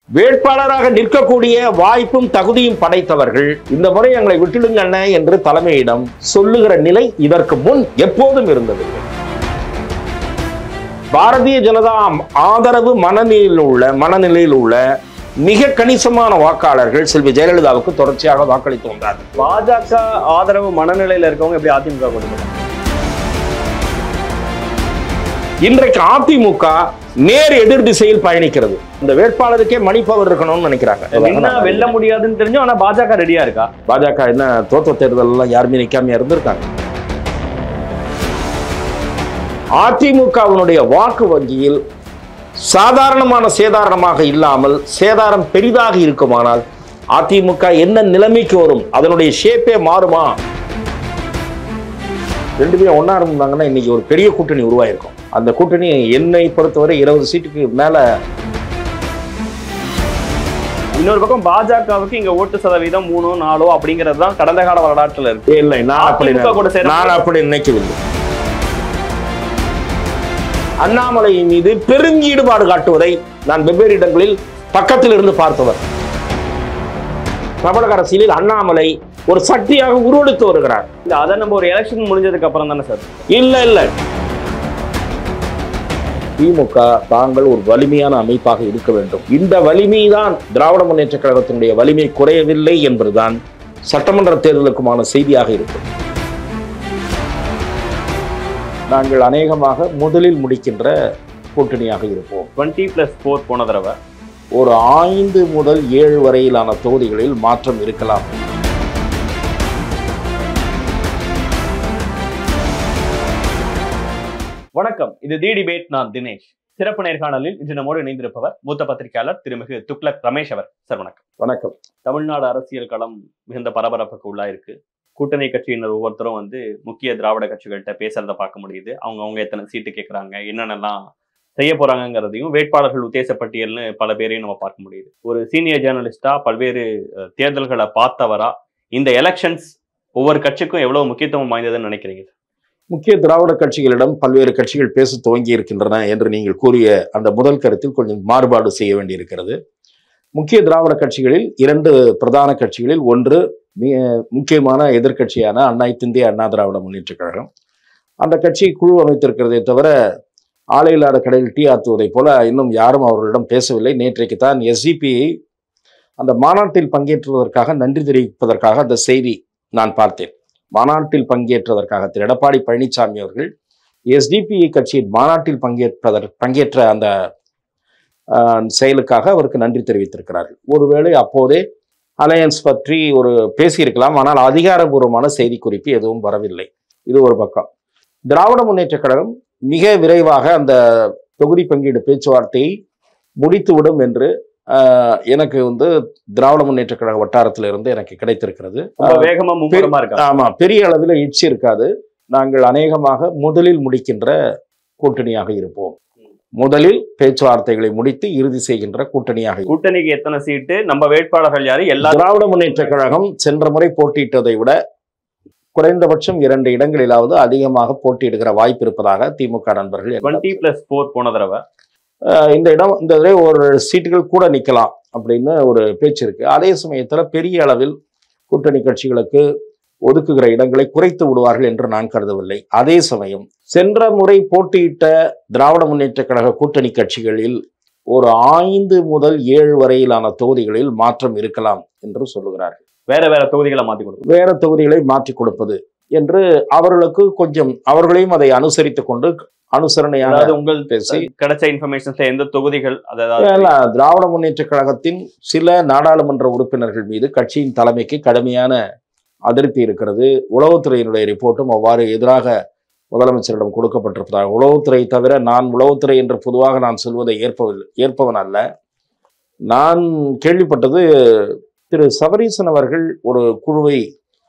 வேட்பாளராக நிற்கக்கூடிய வாய்ப்பும் தகுதியும் படைத்தவர்கள் இந்த முறை எங்களை விட்டுடுங்கண்ண என்று தலைமையிடம் சொல்லுகிற நிலை இதற்கு முன் எப்போதும் இருந்ததில்லை பாரதிய ஜனதா ஆதரவு மனநிலையில் உள்ள மனநிலையில் உள்ள மிக கணிசமான வாக்காளர்கள் செல்வி ஜெயலலிதாவுக்கு தொடர்ச்சியாக வாக்களித்து வந்தார்கள் பாஜக ஆதரவு மனநிலையில இருக்கவங்க எப்படி அதிமுக கொடுக்கலாம் இன்றைக்கு அதிமுக நேர் எதிர் திசையில் பயணிக்கிறது இந்த வேட்பாளருக்கே மணிப்பவர் இருக்கணும்னு நினைக்கிறாங்க நின்னா வெல்ல முடியாதுன்னு தெரிஞ்சும் ஆனா பாஜக ரெடியா இருக்கா பாஜக என்ன தோத்த தேர்தல் எல்லாம் யாருமே நிக்காம இருந்திருக்காங்க அதிமுகவினுடைய வாக்கு வங்கியில் சாதாரணமான சேதாரணமாக இல்லாமல் சேதாரம் பெரிதாக இருக்குமானால் அதிமுக என்ன நிலைமைக்கு வரும் அதனுடைய ஷேப்பே மாறுமா ரெண்டு பேரும் ஒன்னா இருந்தாங்கன்னா இன்னைக்கு ஒரு பெரிய கூட்டணி உருவாயிருக்கும் அந்த கூட்டணி என்னை பொறுத்தவரை இருபது சீட்டுக்கு மேல இன்னொரு பக்கம் பாஜகவுக்கு இங்க ஓட்டு சதவீதம் மூணோ நாலோ அப்படிங்கிறது தான் கடந்த கால வரலாற்றுல இருக்கு இல்லை நான் அப்படி அதிமுக கூட சேர நான் அப்படி நினைக்கவில்லை அண்ணாமலை மீது பெருங்கீடுபாடு காட்டுவதை நான் வெவ்வேறு இடங்களில் பக்கத்தில் இருந்து பார்த்தவர் தமிழக அரசியலில் அண்ணாமலை ஒரு சக்தியாக உருவெடுத்து வருகிறார் இந்த அதை நம்ம ஒரு எலெக்ஷன் முடிஞ்சதுக்கு அப்புறம் தானே சார் இல்ல இல்ல திமுக தாங்கள் ஒரு வலிமையான அமைப்பாக இருக்க வேண்டும் இந்த வலிமைதான் திராவிட முன்னேற்ற கழகத்தினுடைய வலிமை குறையவில்லை என்பதுதான் சட்டமன்ற தேர்தலுக்குமான செய்தியாக இருக்கும் நாங்கள் அநேகமாக முதலில் முடிக்கின்ற கூட்டணியாக இருப்போம் டுவெண்ட்டி பிளஸ் ஃபோர் போன தடவை ஒரு ஐந்து முதல் ஏழு வரையிலான தொகுதிகளில் மாற்றம் இருக்கலாம் வணக்கம் இது தி டிபேட் நான் தினேஷ் சிறப்பு நேர்காணலில் இன்று நம்மோடு இணைந்திருப்பவர் மூத்த பத்திரிகையாளர் திருமிகு துக்ளக் ரமேஷ் அவர் சார் வணக்கம் வணக்கம் தமிழ்நாடு அரசியல் களம் மிகுந்த பரபரப்புக்கு உள்ளாயிருக்கு கூட்டணி கட்சியினர் ஒவ்வொருத்தரும் வந்து முக்கிய திராவிட கட்சிகள்கிட்ட பேசுறத பார்க்க முடியுது அவங்க அவங்க எத்தனை சீட்டு கேட்குறாங்க என்னென்னலாம் செய்ய போறாங்கங்கிறதையும் வேட்பாளர்கள் உத்தேச பட்டியல்னு பல பேரையும் நம்ம பார்க்க முடியுது ஒரு சீனியர் ஜேர்னலிஸ்டா பல்வேறு அஹ், தேர்தல்களை பார்த்தவரா இந்த எலெக்ஷன்ஸ் ஒவ்வொரு கட்சிக்கும் எவ்வளவு முக்கியத்துவம் வாய்ந்ததுன்னு நினைக்கிறீங்க முக்கிய திராவிட கட்சிகளிடம் பல்வேறு கட்சிகள் பேச துவங்கி இருக்கின்றன என்று நீங்கள் கூறிய அந்த முதல் கருத்தில் கொஞ்சம் மாறுபாடு செய்ய வேண்டியிருக்கிறது முக்கிய திராவிட கட்சிகளில் இரண்டு பிரதான கட்சிகளில் ஒன்று மி- முக்கியமான எதிர்க்கட்சியான அண்ணா இந்திய அண்ணா திராவிட முன்னேற்ற கழகம் அந்த கட்சி குழு அமைத்திருக்கிறதே தவிர ஆலை இல்லாத கடையில் டீ ஆத்துவதைப் போல இன்னும் யாரும் அவர்களிடம் பேசவில்லை நேற்றைக்கு தான் எஸ்டிபியை அந்த மாநாட்டில் பங்கேற்றுவதற்காக நன்றி தெரிவிப்பதற்காக அந்த செய்தி நான் பார்த்தேன் மாநாட்டில் பங்கேற்றதற்காக திரு எடப்பாடி பழனிசாமி அவர்கள் எஸ்டிபிஐ கட்சியின் மாநாட்டில் பங்கேற்பதற்கு பங்கேற்ற அந்த ஆஹ், செயலுக்காக அவருக்கு நன்றி தெரிவித்திருக்கிறார்கள் ஒருவேளை அப்போதே அலையன்ஸ் பற்றி ஒரு பேசியிருக்கலாம் ஆனால் அதிகாரபூர்வமான செய்திக்குறிப்பு எதுவும் வரவில்லை இது ஒரு பக்கம் திராவிட முன்னேற்றக் கழகம் மிக விரைவாக அந்த தொகுதி பங்கீடு பேச்சுவார்த்தையை முடித்துவிடும் என்று ஆஹ், எனக்கு வந்து திராவிட முன்னேற்றக் கழக வட்டாரத்திலிருந்து எனக்கு கிடைத்திருக்கிறது ரொம்ப வேகமா மும்முரமா இருக்கா ஆமா பெரிய அளவில் இச்சு இருக்காது நாங்கள் அநேகமாக முதலில் முடிக்கின்ற கூட்டணியாக இருப்போம் முதலில் பேச்சுவார்த்தைகளை முடித்து இறுதி செய்கின்ற கூட்டணியாக இருப்போம். கூட்டணிக்கு எத்தனை சீட்டு நம்ம வேட்பாளர்கள் யாரு எல்லா திராவிட முன்னேற்ற கழகம் சென்ற முறை போட்டியிட்டதை விட குறைந்தபட்சம் இரண்டு இடங்களிலாவது அதிகமாக போட்டியிடுகிற வாய்ப்பு இருப்பதாக திமுக நண்பர்கள் டுவெண்ட்டி பிளஸ் ஃபோர் போன தடவை ஆஹ் இந்த இடம் இந்த தடவை ஒரு சீட்டுகள் கூட நிற்கலாம் அப்படின்னு ஒரு பேச்சு இருக்கு அதே சமயத்துல பெரிய அளவில் கூட்டணி கட்சிகளுக்கு ஒதுக்குகிற இடங்களை குறைத்து விடுவார்கள் என்று நான் கருதவில்லை அதே சமயம் சென்ற முறை போட்டியிட்ட திராவிட முன்னேற்ற கழக கூட்டணி கட்சிகளில் ஒரு ஐந்து முதல் ஏழு வரையிலான தொகுதிகளில் மாற்றம் இருக்கலாம் என்று சொல்லுகிறார்கள் வேற வேற தொகுதிகளை மாத்தி கொடுக்கும் வேற தொகுதிகளை மாற்றி கொடுப்பது என்று அவர்களுக்கு கொஞ்சம் அவர்களையும் அதை அனுசரித்துக் கொண்டு அனுசரணையாக அதாவது உங்கள் பேசி கிடைச்ச இன்ஃபர்மேஷன்ஸ்ல எந்த தொகுதிகள் அதாவது இல்ல, திராவிட முன்னேற்ற கழகத்தின் சில நாடாளுமன்ற உறுப்பினர்கள் மீது கட்சியின் தலைமைக்கு கடுமையான அதிருப்தி இருக்கிறது உளவுத்துறையினுடைய ரிப்போர்ட்டும் அவ்வாறு எதிராக முதலமைச்சரிடம் கொடுக்கப்பட்டிருப்பதாக உளவுத்துறை தவிர நான் உளவுத்துறை என்று பொதுவாக நான் சொல்வதை ஏற்பவில்லை ஏற்பவன் அல்ல நான் கேள்விப்பட்டது திரு சபரீசன் அவர்கள் ஒரு குழுவை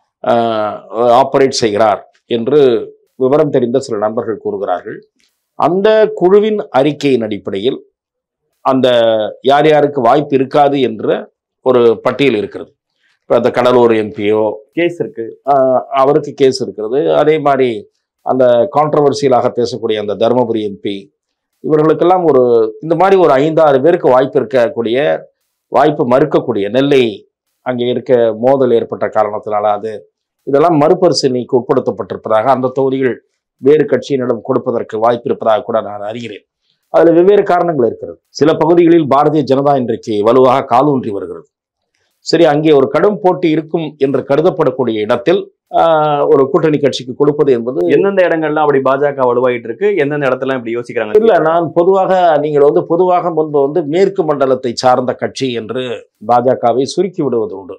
ஆப்பரேட் செய்கிறார் என்று விவரம் தெரிந்த சில நண்பர்கள் கூறுகிறார்கள் அந்த குழுவின் அறிக்கையின் அடிப்படையில் அந்த யார் யாருக்கு வாய்ப்பு இருக்காது என்ற ஒரு பட்டியல் இருக்கிறது இப்போ அந்த கடலூர் எம்பியோ கேஸ் இருக்கு அவருக்கு கேஸ் இருக்கிறது அதே மாதிரி அந்த கான்ட்ரவர்சியலாக பேசக்கூடிய அந்த தருமபுரி எம்பி இவர்களுக்கெல்லாம் ஒரு இந்த மாதிரி ஒரு ஐந்தாறு பேருக்கு வாய்ப்பு இருக்கக்கூடிய வாய்ப்பு மறுக்கக்கூடிய நெல்லை அங்கே இருக்க மோதல் ஏற்பட்ட காரணத்தினால அது இதெல்லாம் மறுபரிசீலனைக்கு உட்படுத்தப்பட்டிருப்பதாக அந்த தொகுதிகள் வேறு கட்சியினிடம் கொடுப்பதற்கு வாய்ப்பு இருப்பதாக கூட நான் அறிகிறேன் அதில் வெவ்வேறு காரணங்கள் இருக்கிறது சில பகுதிகளில் பாரதிய ஜனதா இன்றைக்கு வலுவாக காலூன்றி வருகிறது சரி அங்கே ஒரு கடும் போட்டி இருக்கும் என்று கருதப்படக்கூடிய இடத்தில் ஆஹ், ஒரு கூட்டணி கட்சிக்கு கொடுப்பது என்பது எந்தெந்த இடங்கள்லாம் அப்படி பாஜக வலுவாயிட்டு இருக்கு எந்தெந்த இடத்துல இப்படி யோசிக்கிறாங்க இல்ல நான் பொதுவாக நீங்கள் வந்து பொதுவாக முன்பு வந்து மேற்கு மண்டலத்தை சார்ந்த கட்சி என்று பாஜகவை சுருக்கி விடுவது உண்டு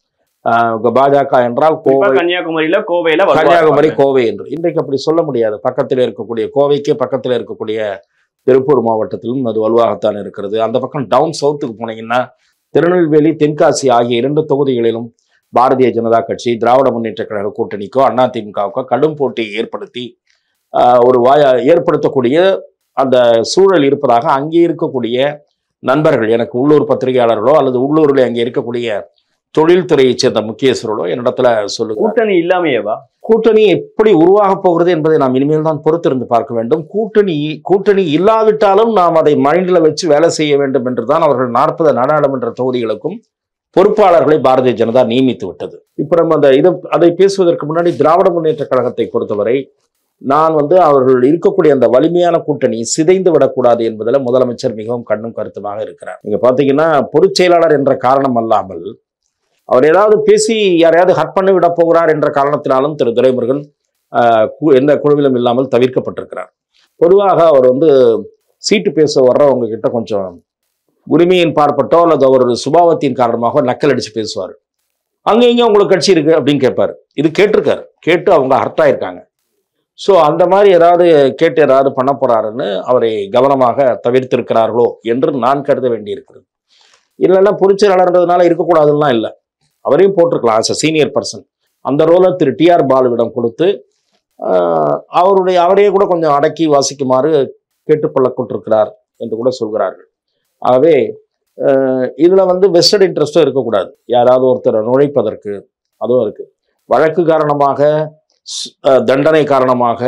ஆஹ், பாஜக என்றால் குறிப்பா கோவை கன்னியாகுமரியில கோவையில வலுவா கன்னியாகுமரி இருப்பாங்க. கோவை என்று இன்றைக்கு அப்படி சொல்ல முடியாது பக்கத்தில் இருக்கக்கூடிய கோவைக்கு பக்கத்தில் இருக்கக்கூடிய திருப்பூர் மாவட்டத்திலும் அது வலுவாகத்தான் இருக்கிறது அந்த பக்கம் டவுன் சவுத்துக்கு போனீங்கன்னா திருநெல்வேலி தென்காசி ஆகிய இரண்டு தொகுதிகளிலும் பாரதிய ஜனதா கட்சி திராவிட முன்னேற்ற கழக கூட்டணிக்கோ அதிமுகவுக்கோ கடும் போட்டியை ஏற்படுத்தி ஆஹ், ஒரு வாய ஏற்படுத்தக்கூடிய அந்த சூழல் இருப்பதாக அங்கே இருக்கக்கூடிய நண்பர்கள் எனக்கு உள்ளூர் பத்திரிகையாளர்களோ அல்லது உள்ளூரில் அங்கே இருக்கக்கூடிய தொழில்துறையைச் சேர்ந்த முக்கியஸ்தர்களோ என்னிடத்துல சொல்லுங்க கூட்டணி இல்லாமையேவா கூட்டணி எப்படி உருவாக போகிறது என்பதை நாம் இனிமேல் தான் பொறுத்திருந்து பார்க்க வேண்டும் கூட்டணி கூட்டணி இல்லாவிட்டாலும் நாம் அதை மைண்டில் வச்சு வேலை செய்ய வேண்டும் என்று தான் அவர்கள் நாற்பது நாடாளுமன்ற தொகுதிகளுக்கும் பொறுப்பாளர்களை பாரதிய ஜனதா நியமித்து விட்டது இப்போ நம்ம அந்த இதை அதை பேசுவதற்கு முன்னாடி திராவிட முன்னேற்ற கழகத்தை பொறுத்தவரை நான் வந்து அவர்கள் இருக்கக்கூடிய அந்த வலிமையான கூட்டணி சிதைந்து விடக்கூடாது என்பதில் முதலமைச்சர் மிகவும் கண்ணும் கருத்துமாக இருக்கிறார் நீங்க பார்த்தீங்கன்னா பொதுச் செயலாளர் என்ற காரணம் அல்லாமல் அவர் ஏதாவது பேசி யாரையாவது ஹர்ட் பண்ணி விட போகிறார் என்ற காரணத்தினாலும் திரு துரைமுருகன் ஆஹ், கு- எந்த குழுவிலும் இல்லாமல் தவிர்க்கப்பட்டிருக்கிறார் பொதுவாக அவர் வந்து சீட்டு பேச வர்றவங்க கிட்ட கொஞ்சம் உரிமையின் பார்ப்பட்டோ அல்லது அவரது சுபாவத்தின் காரணமாக நக்கல் அடிச்சு பேசுவார் அங்க இங்க உங்களுக்கு கட்சி இருக்கு அப்படின்னு கேட்பாரு இது கேட்டிருக்காரு கேட்டு அவங்க ஹர்ட் ஆயிருக்காங்க ஸோ அந்த மாதிரி ஏதாவது கேட்டு ஏதாவது பண்ண போறாருன்னு அவரை கவனமாக தவிர்த்திருக்கிறார்களோ என்று நான் கருத வேண்டியிருக்கிறது இல்லைன்னா பொதுச்செயலாளர்ன்றதுனால இருக்கக்கூடாதுலாம் இல்லை அவரையும் போட்டிருக்கலாம் ஆஸ் அ சீனியர் பர்சன் அந்த ரோலை திரு டிஆர் பாலுவிடம் கொடுத்து ஆஹ், அவருடைய அவரையே கூட கொஞ்சம் அடக்கி வாசிக்குமாறு கேட்டுக்கொள்ளப்பட்டிருக்கிறார் என்று கூட சொல்கிறார்கள் ஆகவே ஆஹ், இதுல வந்து வெஸ்டட் இன்ட்ரெஸ்டும் இருக்கக்கூடாது யாராவது ஒருத்தரை நுழைப்பதற்கு அதுவும் இருக்கு வழக்கு காரணமாக ஸ்- ஆஹ், தண்டனை காரணமாக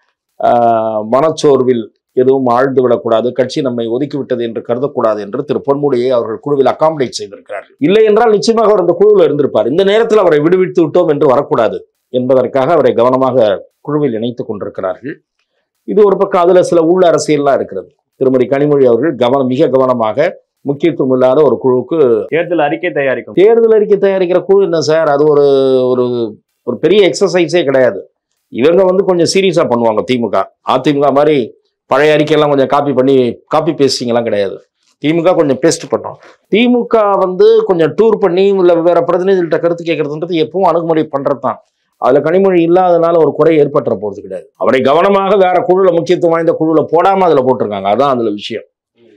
ஆஹ், மனச்சோர்வில் எதுவும் ஆழ்ந்து விடக்கூடாது கட்சி நம்மை ஒதுக்கிவிட்டது என்று கருதக்கூடாது என்று திரு பொன்முடியை அவர்கள் குழுவில் அகாமடேட் செய்திருக்கிறார்கள் இல்லை என்றால் நிச்சயமாக அவர் அந்த குழுவில் இருந்திருப்பார் இந்த நேரத்தில் அவரை விடுவித்து விட்டோம் என்று வரக்கூடாது என்பதற்காக அவரை கவனமாக குழுவில் இணைத்துக் கொண்டிருக்கிறார்கள் இது ஒரு பக்கம் அதுல சில உள்ள அரசியல்லாம் இருக்கிறது திருமதி கனிமொழி அவர்கள் கவனம் மிக கவனமாக முக்கியத்துவம் இல்லாத ஒரு குழுவுக்கு தேர்தல் அறிக்கை தயாரிக்கும் தேர்தல் அறிக்கை தயாரிக்கிற குழு என்ன சார் அது ஒரு ஒரு ஒரு பெரிய எக்ஸசைஸே கிடையாது இவங்க வந்து கொஞ்சம் சீரியஸாக பண்ணுவாங்க திமுக அதிமுக மாதிரி பழைய அறிக்கையெல்லாம் கொஞ்சம் காப்பி பண்ணி காப்பி பேஸ்டிங்லாம் கிடையாது திமுக கொஞ்சம் பேஸ்ட் பண்ணோம் திமுக வந்து கொஞ்சம் டூர் பண்ணி இல்லை வேற பிரதிநிதிகள்கிட்ட கருத்து கேட்கறதுன்றது எப்பவும் அணுகுமுறை பண்றது தான் அதுல கனிமொழி இல்லாதனால ஒரு குறை ஏற்பட்டுற போறது கிடையாது அவரை கவனமாக வேற குழுல முக்கியத்துவம் வாய்ந்த குழுல போடாம அதுல போட்டிருக்காங்க அதான் அதுல விஷயம்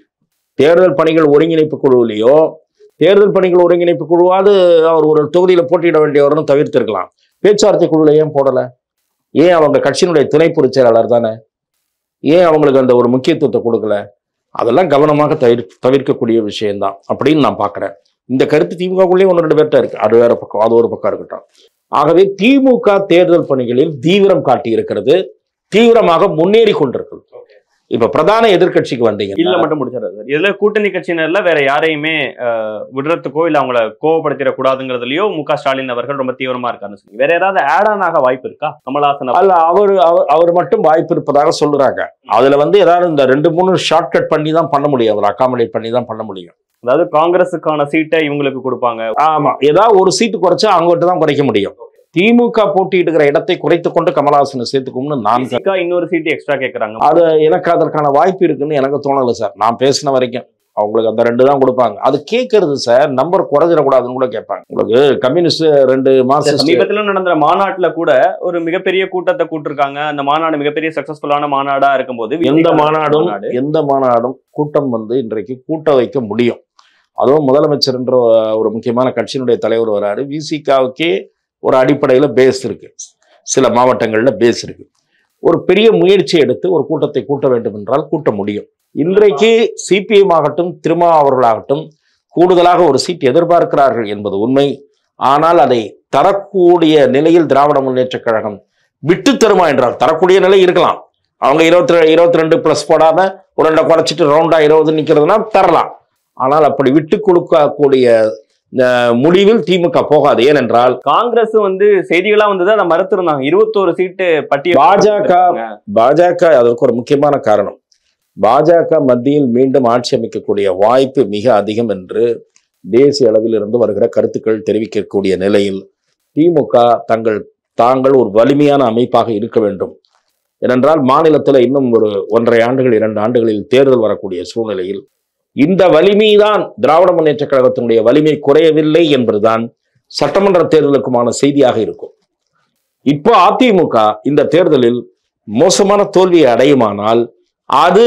தேர்தல் பணிகள் ஒருங்கிணைப்பு குழுவிலேயோ தேர்தல் பணிகள் ஒருங்கிணைப்பு குழுவாவது அவர் ஒரு தொகுதியில போட்டியிட வேண்டியவரும் தவிர்த்திருக்கலாம் பேச்சுவார்த்தை குழுல ஏன் போடல ஏன் அவங்க கட்சியினுடைய துணை பொதுச் செயலாளர் தானே ஏன் அவங்களுக்கு அந்த ஒரு முக்கியத்துவத்தை கொடுக்கல அதெல்லாம் கவனமாக தவிர் தவிர்க்கக்கூடிய விஷயம்தான் அப்படின்னு நான் பார்க்குறேன் இந்த கருத்து திமுகக்குள்ளேயே ஒன்று ரெண்டு பேர்ட்ட இருக்கு அது வேற பக்கம் அது ஒரு பக்கம் இருக்கட்டும் ஆகவே திமுக தேர்தல் பணிகளில் தீவிரம் காட்டி இருக்கிறது தீவிரமாக முன்னேறி கொண்டிருக்கிறது இப்ப பிரதான எதிர்க்கட்சிக்கு வந்தீங்க இல்ல மட்டும் முடிச்சிடறாரு சார் இதுல கூட்டணி கட்சியினர்ல வேற யாரையுமே அஹ், விடுறதுக்கோ இல்ல அவங்கள கோவப்படுத்திட கூடாதுங்கிறதுலயோ மு க ஸ்டாலின் அவர்கள் ரொம்ப தீவிரமா இருக்காருன்னு சொல்லி வேற ஏதாவது ஆட் ஆன் ஆக வாய்ப்பு இருக்கா கமலஹாசன் அவர் அல்ல அவர் அவர் அவர் மட்டும் வாய்ப்பு இருப்பதாக சொல்றாங்க அதுல வந்து ஏதாவது இந்த ரெண்டு மூணு ஷார்ட்கட் பண்ணி தான் பண்ண முடியும் அவர் அகாமடேட் பண்ணி தான் பண்ண முடியும் அதாவது காங்கிரஸுக்கான சீட்டை இவங்களுக்கு கொடுப்பாங்க ஆமா ஏதாவது ஒரு சீட்டு குறைச்சா அவங்ககிட்ட தான் குறைக்க முடியும் திமுக போட்டியிடுகிற இடத்தை குறைத்து கொண்டு கமலஹாசனை சேர்த்துக்கும்னு நான் கருதுறேன். விசிகா இன்னொரு சீட்டு எக்ஸ்ட்ரா கேக்குறாங்க அது எனக்கு அதற்கான வாய்ப்பு இருக்குன்னு எனக்கு தோணலை சார் நான் பேசின வரைக்கும் அவங்களுக்கு அந்த ரெண்டு தான் கொடுப்பாங்க அது கேட்கறது சார் நம்பர் குறைஞ்சிடக்கூடாதுன்னு கூட கேட்பாங்க உங்களுக்கு கம்யூனிஸ்ட் ரெண்டு மார்க்சிஸ்ட் சமீபத்துல நடந்த மாநாட்டுல கூட ஒரு மிகப்பெரிய கூட்டத்தை கூட்டிருக்காங்க அந்த மாநாடு மிகப்பெரிய சக்சஸ்ஃபுல்லான மாநாடா இருக்கும்போது எந்த விசிகா மாநாடும் மாநாடு. எந்த மாநாடும் கூட்டம் வந்து இன்றைக்கு கூட்ட வைக்க முடியும் அதுவும் முதலமைச்சர் என்ற ஒரு முக்கியமான கட்சியினுடைய தலைவர் வராரு விசிகாவுக்கே ஒரு அடிப்படையில் பேஸ் இருக்கு சில மாவட்டங்களில் பேஸ் இருக்கு ஒரு பெரிய முயற்சி எடுத்து ஒரு கூட்டத்தை கூட்ட வேண்டும் என்றால் கூட்ட முடியும் இன்றைக்கு சிபிஎம் ஆகட்டும் திருமா அவர்களாகட்டும் கூடுதலாக ஒரு சீட் எதிர்பார்க்கிறார்கள் என்பது உண்மை ஆனால் அதை தரக்கூடிய நிலையில் திராவிட முன்னேற்றக் கழகம் விட்டு தருமா என்றால் தரக்கூடிய நிலை இருக்கலாம் அவங்க இருபத்தி இருபத்தி ரெண்டு பிளஸ் போடாம ஒரு ரெண்டை குறைச்சிட்டு ரவுண்டா இருபது நிக்கிறதுனா தரலாம் ஆனால் அப்படி விட்டு கொடுக்கக்கூடிய அஹ், முடிவில் திமுக போகாது ஏனென்றால் காங்கிரஸ் வந்து செய்திகளா வந்தது அதை மறுத்திருந்தாங்க இருபத்தோரு சீட்டு பட்டியல் பாஜக பாஜக அதற்கு ஒரு முக்கியமான காரணம் பாஜக மத்தியில் மீண்டும் ஆட்சி அமைக்கக்கூடிய வாய்ப்பு மிக அதிகம் என்று தேசிய அளவில் இருந்து வருகிற கருத்துக்கள் தெரிவிக்கக்கூடிய நிலையில் திமுக தங்கள் தாங்கள் ஒரு வலிமையான அமைப்பாக இருக்க வேண்டும் ஏனென்றால் மாநிலத்தில் இன்னும் ஒரு ஒன்றரை ஆண்டுகள் இரண்டு ஆண்டுகளில் தேர்தல் வரக்கூடிய சூழ்நிலையில் இந்த வலிமைதான் திராவிட முன்னேற்ற கழகத்தினுடைய வலிமை குறையவில்லை என்பதுதான் சட்டமன்ற தேர்தலுக்குமான செய்தியாக இருக்கும் இப்போ அதிமுக இந்த தேர்தலில் மோசமான தோல்வியை அடையுமானால் அது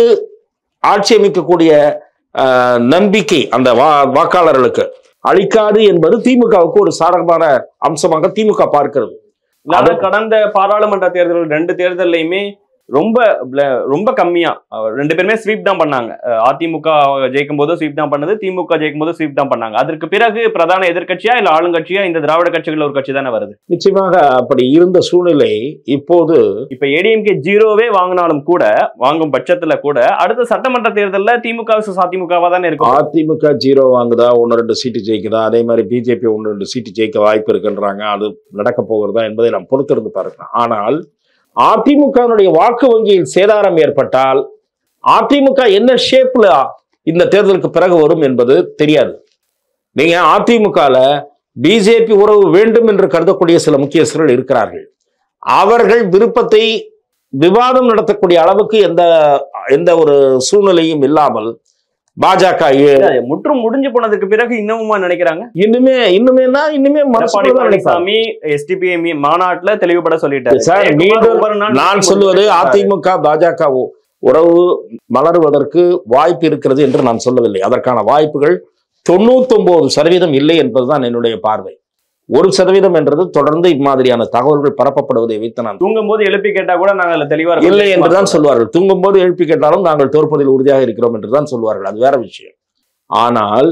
ஆட்சி அமைக்கக்கூடிய ஆஹ், நம்பிக்கை அந்த வா- வாக்காளர்களுக்கு அளிக்காது என்பது திமுகவுக்கு ஒரு சாதகமான அம்சமாக திமுக பார்க்கிறது இல்லாத கடந்த பாராளுமன்ற தேர்தல் ரெண்டு தேர்தல்லையுமே ரொம்ப ப்ள- ரொம்ப கம்மியா அஹ் ரெண்டு பேருமே ஸ்வீப் தான் பண்ணாங்க அஹ் அதிமுக ஜெயிக்கும் போது ஸ்வீப் தான் பண்ணது திமுக ஜெயிக்கும் போது ஸ்வீப் தான் பண்ணாங்க அதற்கு பிறகு பிரதான எதிர்க்கட்சியா இல்ல ஆளுங்கட்சியா இந்த திராவிட கட்சிகள் ஒரு கட்சி தானே வருது நிச்சயமாக அப்படி இருந்த சூழ்நிலை இப்போது இப்ப ஏடிஎம்கே ஜீரோவே வாங்கினாலும் கூட வாங்கும் பட்சத்துல கூட அடுத்த சட்டமன்ற தேர்தல்ல திமுக versus அதிமுகவா தானே இருக்கும் அதிமுக ஜீரோ வாங்குதா ஒன்று ரெண்டு சீட்டு ஜெயிக்குதா அதே மாதிரி பிஜேபி ஒன்று ரெண்டு சீட்டு ஜெயிக்க வாய்ப்பு இருக்குன்றாங்க அது நடக்க போகிறதா என்பதை நாம் பொறுத்திருந்து பார்க்கலாம் ஆனால் அதிமுகவினுடைய வாக்கு வங்கியில் சேதாரம் ஏற்பட்டால் அதிமுக என்ன ஷேப்ல இந்த தேர்தலுக்கு பிறகு வரும் என்பது தெரியாது நீங்க அதிமுகல பிஜேபி உறவு வேண்டும் என்று கருதக்கூடிய சில முக்கியஸ்தர்கள் இருக்கிறார்கள் அவர்கள் விருப்பத்தை விவாதம் நடத்தக்கூடிய அளவுக்கு எந்த எந்த ஒரு சூழ்நிலையும் இல்லாமல் பாஜக ஏ- அது முற்றும் முடிஞ்சு போனதுக்கு பிறகு இன்னமுமா நினைக்கிறாங்க இன்னுமே இன்னுமேனா இன்னுமே எடப்பாடி மனசுக்குள்ள தான் நினைப்பாங்க. பழனிசாமி எஸ்டிபிஐ மாநாட்டுல தெளிவுபட சொல்லிட்டாரு சார், ஜெயக்குமார் மீண்டும் ஒவ்வொரு நாள் நான் meeting சொல்வது முடிச்சுட்டு அதிமுக பாஜக உ- உறவு மலருவதற்கு வாய்ப்பு இருக்கிறது என்று நான் சொல்லவில்லை அதற்கான வாய்ப்புகள் தொண்ணூத்தொன்பது சதவீதம் இல்லை என்பதுதான் என்னுடைய பார்வை ஒரு சதவீதம் என்றது தொடர்ந்து இம்மாதிரியான தகவல்கள் பரப்பப்படுவதை வைத்து நான் தூங்கும் போது எழுப்பி கேட்டா கூட நாங்க அதுல தெளிவா இருக்கோம். இல்லை என்றுதான் சொல்வார்கள் தூங்கும் போது எழுப்பி கேட்டாலும் நாங்கள் தோற்பதில் உறுதியாக இருக்கிறோம் என்றுதான் சொல்வார்கள் அது வேற விஷயம் ஆனால்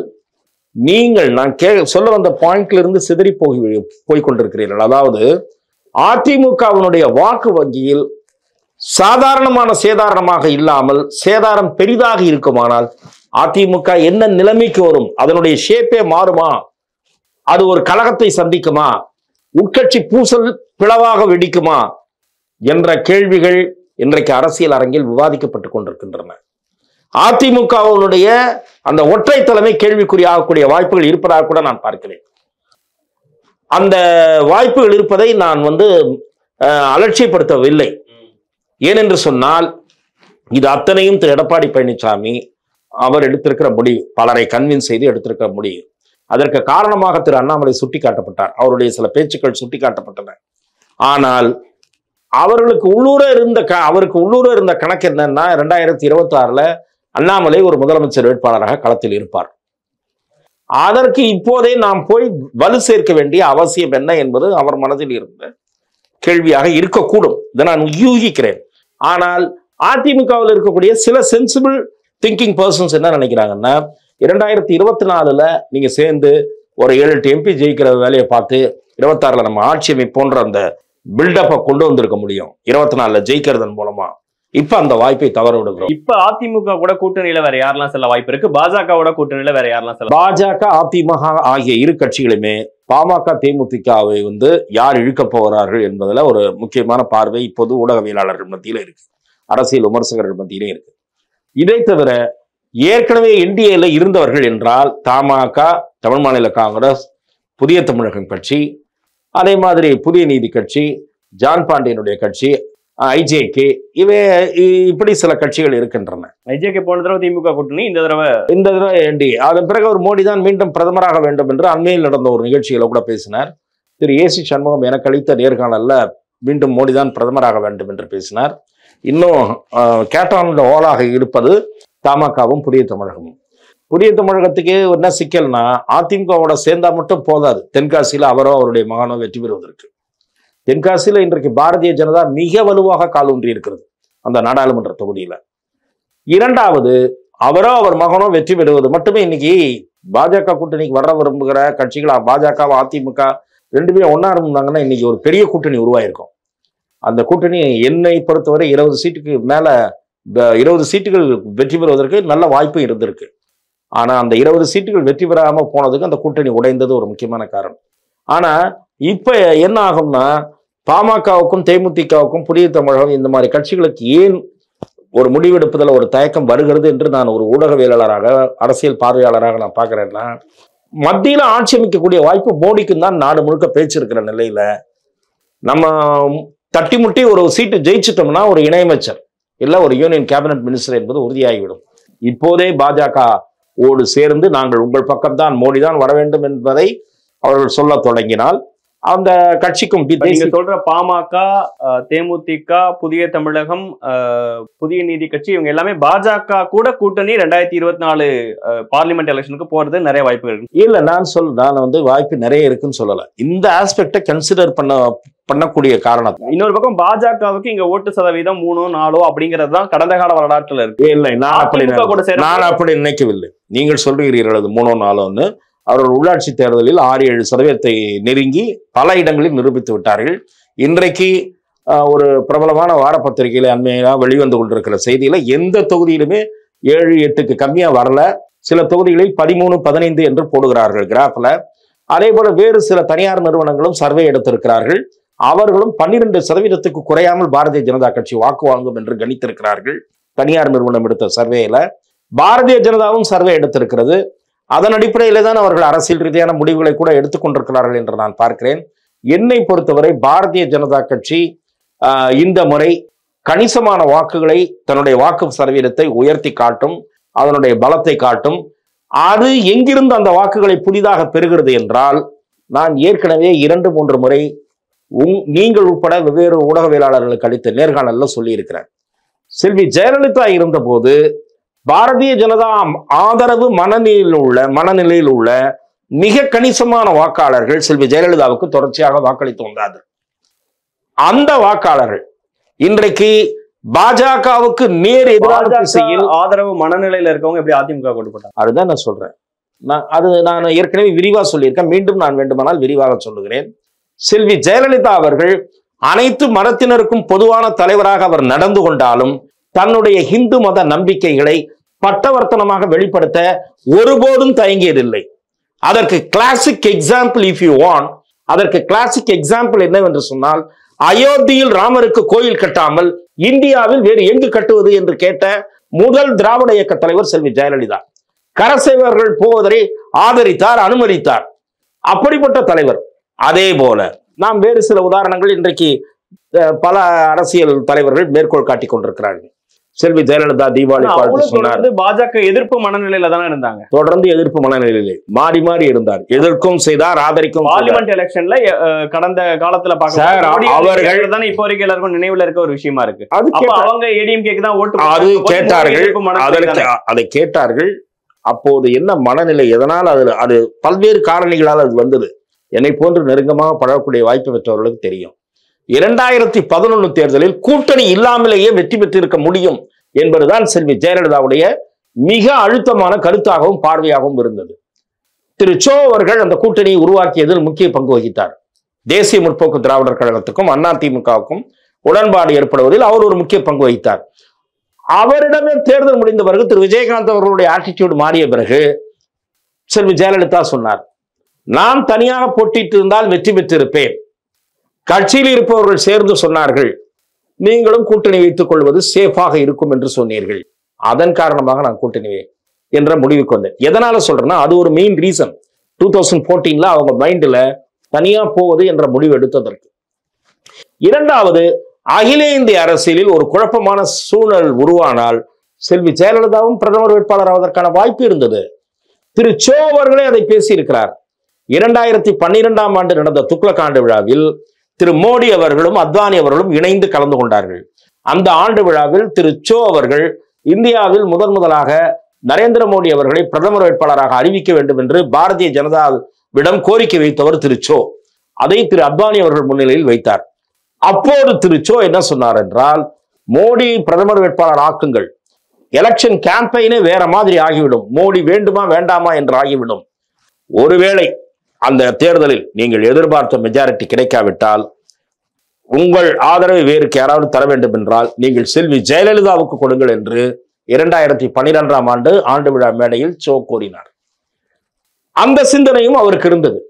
நீங்கள் நான் கே சொல்ல வந்த பாயிண்ட்ல இருந்து சிதறி போய் போய் கொண்டிருக்கிறீர்கள் அதாவது அதிமுகவினுடைய வாக்கு வங்கியில் சாதாரணமான சேதாரணமாக இல்லாமல் சேதாரம் பெரிதாக இருக்குமானால் அதிமுக என்ன நிலைமைக்கு வரும் அதனுடைய ஷேப்பே மாறுமா அது ஒரு கலகத்தை சந்திக்குமா உட்கட்சி பூசல் பிளவாக வெடிக்குமா என்ற கேள்விகள் இன்றைக்கு அரசியல் அரங்கில் விவாதிக்கப்பட்டுக் கொண்டிருக்கின்றன அதிமுகவினுடைய அந்த ஒற்றை தலைமை கேள்விக்குறியாகக்கூடிய வாய்ப்புகள் இருப்பதாக கூட நான் பார்க்கிறேன் அந்த வாய்ப்புகள் இருப்பதை நான் வந்து அஹ், அலட்சியப்படுத்தவில்லை ஏனென்று சொன்னால் இது அத்தனையும் திரு எடப்பாடி பழனிசாமி அவர் எடுத்திருக்கிற முடிவு பலரை கன்வின்ஸ் செய்து எடுத்திருக்கிற முடிவு அதற்கு காரணமாக திரு அண்ணாமலை சுட்டிக்காட்டப்பட்டார் அவருடைய சில பேச்சுக்கள் சுட்டிக்காட்டப்பட்டன ஆனால் அவர்களுக்கு உள்ளூர இருந்த க அவருக்கு உள்ளூர இருந்த கணக்கு என்னன்னா ரெண்டாயிரத்தி இருபத்தி ஆறுல அண்ணாமலை ஒரு முதலமைச்சர் வேட்பாளராக களத்தில் இருப்பார் அதற்கு இப்போதே நாம் போய் வலு சேர்க்க வேண்டிய அவசியம் என்ன என்பது அவர் மனதில் இருந்த கேள்வியாக இருக்கக்கூடும் இதை நான் யூகிக்கிறேன் ஆனால் அதிமுகவில் இருக்கக்கூடிய சில சென்சிபிள் திங்கிங் பர்சன்ஸ் என்ன நினைக்கிறாங்கன்னா இரண்டாயிரத்தி இருபத்தி நாலுல நீங்க சேர்ந்து ஒரு ஏழு எட்டு எம்பி ஜெயிக்கிற வேலையை பார்த்து இருபத்தாறுல நம்ம ஆட்சி அமைப்போன்ற அந்த பில்டப்பை கொண்டு வந்திருக்க முடியும் இருபத்தி நாலுல ஜெயிக்கிறதன் மூலமா இப்ப அந்த வாய்ப்பை தவற விடுகிறோம் இப்ப அதிமுக கூட கூட்டணியில வேற யாரெல்லாம் செல்ல வாய்ப்பு இருக்கு பாஜகவோட கூட்டணியில வேற யாரெல்லாம் செல்ல பாஜக அதிமுக ஆகிய இரு கட்சிகளுமே பாமக தேமுதிகவை வந்து யார் இழுக்கப் போகிறார்கள் என்பதுல ஒரு முக்கியமான பார்வை இப்போது ஊடகவியலாளர்கள் மத்தியில இருக்கு அரசியல் விமர்சகர்கள் மத்தியிலே இருக்கு இதை தவிர ஏற்கனவே என்டிஏல இருந்தவர்கள் என்றால் தமாக தமிழ் மாநில காங்கிரஸ் புதிய தமிழகம் கட்சி அதே மாதிரி புதிய நீதி கட்சி ஜான் பாண்டியனுடைய கட்சி ஐஜேகே இவை இ- இப்படி சில கட்சிகள் இருக்கின்றன ஐஜேகே போன தடவை திமுக கூட்டணி இந்த தடவை இந்த தடவை என்டி அதன் பிறகு அவர் மோடி தான் மீண்டும் பிரதமராக வேண்டும் என்று அண்மையில் நடந்த ஒரு நிகழ்ச்சியில கூட பேசினார் திரு ஏசி சண்முகம் எனக்கு அளித்த நேர்காணல்ல மீண்டும் மோடி தான் பிரதமராக வேண்டும் என்று பேசினார் இன்னும் கேட்டானில் ஓலாக இருப்பது தமாகவும் புதிய தமிழகமும் புதிய தமிழகத்துக்கு என்ன சிக்கல்னா அதிமுகவோட சேர்ந்தா மட்டும் போதாது தென்காசியில அவரோ அவருடைய மகனோ வெற்றி பெறுவதற்கு தென்காசியில இன்றைக்கு பாரதிய ஜனதா மிக வலுவாக காலூன்றி இருக்கிறது அந்த நாடாளுமன்ற தொகுதியில இரண்டாவது அவரோ அவர் மகனோ வெற்றி பெறுவது மட்டுமே இன்னைக்கு பாஜக கூட்டணிக்கு வர விரும்புகிற கட்சிகள் பாஜக அதிமுக ரெண்டுமே ஒன்னா இருந்தாங்கன்னா இன்னைக்கு ஒரு பெரிய கூட்டணி உருவாயிருக்கும் அந்த கூட்டணி என்னை பொறுத்தவரை இருபது சீட்டுக்கு மேல ப- இருபது சீட்டுகள் வெற்றி பெறுவதற்கு நல்ல வாய்ப்பு இருந்திருக்கு ஆனா அந்த இருபது சீட்டுகள் வெற்றி பெறாம போனதுக்கு அந்த கூட்டணி உடைந்தது ஒரு முக்கியமான காரணம் ஆனா இப்ப என்ன ஆகும்னா பாமகவுக்கும் தேமுதிகவுக்கும் புதிய தமிழகம் இந்த மாதிரி கட்சிகளுக்கு ஏன் ஒரு முடிவெடுப்பதில் ஒரு தயக்கம் வருகிறது என்று நான் ஒரு ஊடகவியலாளராக அரசியல் பார்வையாளராக நான் பார்க்கிறேன்னா மத்தியில ஆட்சி அமைக்கக்கூடிய வாய்ப்பு மோடிக்கும் தான் நாடு முழுக்க பேச்சு இருக்கிற நிலையில நம்ம தட்டி முட்டி ஒரு சீட்டு ஜெயிச்சிட்டோம்னா ஒரு இணையமைச்சர் இல்ல ஒரு யூனியன் கேபினட் மினிஸ்டர் என்பது உறுதியாகிவிடும் இப்போதே பாஜக ஓடு சேர்ந்து நாங்கள் உங்கள் பக்கம்தான் மோடி தான் வர வேண்டும் என்பதை அவர்கள் சொல்ல தொடங்கினால் அந்த கட்சிக்கும் இப்ப நீங்க தேசிய- சொல்ற பாமக அஹ், தேமுதிக புதிய தமிழகம் அஹ், புதிய நீதி கட்சி இவங்க எல்லாமே பாஜக கூட கூட்டணி ரெண்டாயிரத்தி இருபத்தி நாலு பார்லிமெண்ட் எலெக்ஷனுக்கு போறது நிறைய வாய்ப்பு இருக்கு இல்ல நான் சொல் நான் வந்து வாய்ப்பு நிறைய இருக்குன்னு சொல்லல இந்த ஆஸ்பெக்டை கன்சிடர் பண்ண பண்ணக்கூடிய காரணம் இன்னொரு பக்கம் பாஜகவுக்கு இங்க ஓட்டு சதவீதம் மூணோ நாலோ அப்படிங்கிறது தான் கடந்த கால வரலாற்றுல இருக்கு இல்லை நான் அப்படி அதிமுக கூட சேர நான் அப்படி நினைக்கவில்லை நீங்கள் சொல்கிறீர்கள் அது மூணோ நாளோன்னு அவர்கள் உள்ளாட்சி தேர்தலில் ஆறு ஏழு சதவீதத்தை நெருங்கி பல இடங்களில் நிரூபித்து விட்டார்கள் இன்றைக்கு ஆஹ், ஒரு பிரபலமான வார பத்திரிகையில அண்மையாக வெளிவந்து கொண்டிருக்கிற செய்தியில எந்த தொகுதியிலுமே ஏழு எட்டுக்கு கம்மியா வரல சில தொகுதிகளில் பதிமூணு பதினைந்து என்று போடுகிறார்கள் கிராஃப்ல அதே போல வேறு சில தனியார் நிறுவனங்களும் சர்வே எடுத்திருக்கிறார்கள் அவர்களும் பன்னிரண்டு சதவீதத்துக்கு குறையாமல் பாரதிய ஜனதா கட்சி வாக்கு வாங்கும் என்று கணித்திருக்கிறார்கள் தனியார் நிறுவனம் எடுத்த சர்வேல பாரதிய ஜனதாவும் சர்வே எடுத்திருக்கிறது அதன் அடிப்படையிலே தான் அவர்கள் அரசியல் ரீதியான முடிவுகளை கூட எடுத்துக்கொண்டிருக்கிறார்கள் என்று நான் பார்க்கிறேன் என்னை பொறுத்தவரை பாரதிய ஜனதா கட்சி ஆஹ், இந்த முறை கணிசமான வாக்குகளை தன்னுடைய வாக்கு சதவீதத்தை உயர்த்தி காட்டும் அதனுடைய பலத்தை காட்டும் அது எங்கிருந்து அந்த வாக்குகளை புதிதாக பெறுகிறது என்றால் நான் ஏற்கனவே இரண்டு மூன்று முறை உங் நீங்கள் உட்பட வெவ்வேறு ஊடகவியலாளர்களுக்கு அளித்த நேர்காணல்ல சொல்லியிருக்கிறேன் செல்வி ஜெயலலிதா இருந்தபோது பாரதிய ஜனதா ஆதரவு மனநிலையில் உள்ள மனநிலையில் உள்ள மிக கணிசமான வாக்காளர்கள் செல்வி ஜெயலலிதாவுக்கு தொடர்ச்சியாக வாக்களித்து வந்தார்கள் அந்த வாக்காளர்கள் இன்றைக்கு பாஜகவுக்கு நேர் எதிரான திசையில் பாஜக ஆதரவு மனநிலையில இருக்கவங்க எப்படி அதிமுக கொண்டு போட்டாங்க அதுதான் நான் சொல்றேன் நான் அது நான் ஏற்கனவே விரிவா சொல்லியிருக்கேன் மீண்டும் நான் வேண்டுமானால் விரிவாக சொல்லுகிறேன் செல்வி ஜெயலலிதா அவர்கள் அனைத்து மதத்தினருக்கும் பொதுவான தலைவராக அவர் நடந்து கொண்டாலும் தன்னுடைய இந்து மத நம்பிக்கைகளை பட்டவர்த்தனமாக வெளிப்படுத்த ஒருபோதும் தயங்கியதில்லை அதற்கு classic example if you want அதற்கு கிளாசிக் எக்ஸாம்பிள் என்னவென்று சொன்னால் அயோத்தியில் ராமருக்கு கோயில் கட்டாமல் இந்தியாவில் வேறு எங்கு கட்டுவது என்று கேட்ட முதல் திராவிட இயக்க தலைவர் செல்வி ஜெயலலிதா கரசேவர்கள் போவதை ஆதரித்தார் அனுமதித்தார் அப்படிப்பட்ட தலைவர் அதே போல நாம் வேறு சில உதாரணங்கள் இன்றைக்கு அஹ், பல அரசியல் தலைவர்கள் மேற்கோள் காட்டிக் கொண்டிருக்கிறார்கள் செல்வி ஜெயலலிதா தீபாவளி ஆனா வாழ்த்து அவங்களும் சொன்னார் தொடர்ந்து பாஜக எதிர்ப்பு மனநிலையில தானே இருந்தாங்க தொடர்ந்து எதிர்ப்பு மனநிலையிலே மாறி மாறி இருந்தார் எதிர்க்கும் செய்தார் ஆதரிக்கும் செய்தார். பார்லிமெண்ட் எலெக்ஷன்ல அஹ், கடந்த காலத்துல சார், பார்க்க அவர்கள்- தானே இப்போ வரைக்கும் எல்லாருக்கும் நினைவுல இருக்க ஒரு விஷயமா இருக்கு அது அப்ப கேட்ட- அவங்க ஏடிஎம்கேக்கு தான் ஓட்டு அது போட்டாங்க. கேட்டார்கள் எதிர்ப்பு மனநிலை அதற்கு தானே. அதை கேட்டார்கள் அப்போது என்ன மனநிலை எதனால் அது அது பல்வேறு காரணிகளால் அது வந்தது என்னை போன்று நெருக்கமாக பழகக்கூடிய வாய்ப்பு பெற்றவர்களுக்கு தெரியும் இரண்டாயிரத்தி பதினொன்னு தேர்தலில் கூட்டணி இல்லாமலேயே வெற்றி பெற்றிருக்க முடியும் என்பதுதான் செல்வி ஜெயலலிதாவுடைய மிக அழுத்தமான கருத்தாகவும் பார்வையாகவும் இருந்தது திரு சோ அவர்கள் அந்த கூட்டணியை உருவாக்கியதில் முக்கிய பங்கு வகித்தார் தேசிய முற்போக்கு திராவிடர் கழகத்துக்கும் அதிமுகவுக்கும் உடன்பாடு ஏற்படுவதில் அவர் ஒரு முக்கிய பங்கு வகித்தார் அவரிடமே தேர்தல் முடிந்த பிறகு திரு விஜயகாந்த் அவர்களுடைய ஆட்டிடியூட் மாறிய பிறகு செல்வி ஜெயலலிதா சொன்னார் நான் தனியாக போட்டிட்டு இருந்தால் வெற்றி பெற்றிருப்பேன் கட்சியில் இருப்பவர்கள் சேர்ந்து சொன்னார்கள் நீங்களும் கூட்டணி வைத்துக் கொள்வது சேஃபாக இருக்கும் என்று சொன்னீர்கள் அதன் காரணமாக நான் கூட்டணி வை- என்ற முடிவுக்கு வந்தேன் எதனால சொல்றேன்னா அது ஒரு மெயின் ரீசன் டூ தௌசண்ட் ஃபோர்டீன்ல அவங்க மைண்ட்ல தனியா போவது என்ற முடிவு எடுத்ததற்கு இரண்டாவது அகில இந்திய அரசியலில் ஒரு குழப்பமான சூழல் உருவானால் செல்வி ஜெயலலிதாவும் பிரதமர் வேட்பாளர் ஆவதற்கான வாய்ப்பு இருந்தது திரு சோ அவர்களே அதை பேசியிருக்கிறார் இரண்டாயிரத்தி பன்னிரெண்டாம் ஆண்டு நடந்த துக்ளக் ஆண்டு விழாவில் திரு மோடி அவர்களும் அத்வானி அவர்களும் இணைந்து கலந்து கொண்டார்கள் அந்த ஆண்டு விழாவில் திரு சோ அவர்கள் இந்தியாவில் முதன் முதலாக நரேந்திர மோடி அவர்களை பிரதமர் வேட்பாளராக அறிவிக்க வேண்டும் என்று பாரதிய ஜனதாவிடம் கோரிக்கை வைத்தவர் திரு சோ அதை திரு அத்வானி அவர்கள் முன்னிலையில் வைத்தார் அப்போது திரு சோ என்ன சொன்னார் என்றால் மோடி பிரதமர் வேட்பாளர் ஆக்குங்கள் எலெக்ஷன் கேம்பெயினே வேற மாதிரி ஆகிவிடும் மோடி வேண்டுமா வேண்டாமா என்று ஆகிவிடும் ஒருவேளை அந்த தேர்தலில் நீங்கள் எதிர்பார்த்த மெஜாரிட்டி கிடைக்காவிட்டால் உங்கள் ஆதரவை வேறு யாராவது தர வேண்டும் என்றால் நீங்கள் செல்வி ஜெயலலிதாவுக்கு கொடுங்கள் என்று இரண்டாயிரத்தி பன்னிரெண்டாம் ஆண்டு ஆண்டு விழா மேடையில் சோ கூறினார் அந்த சிந்தனையும் அவருக்கு இருந்தது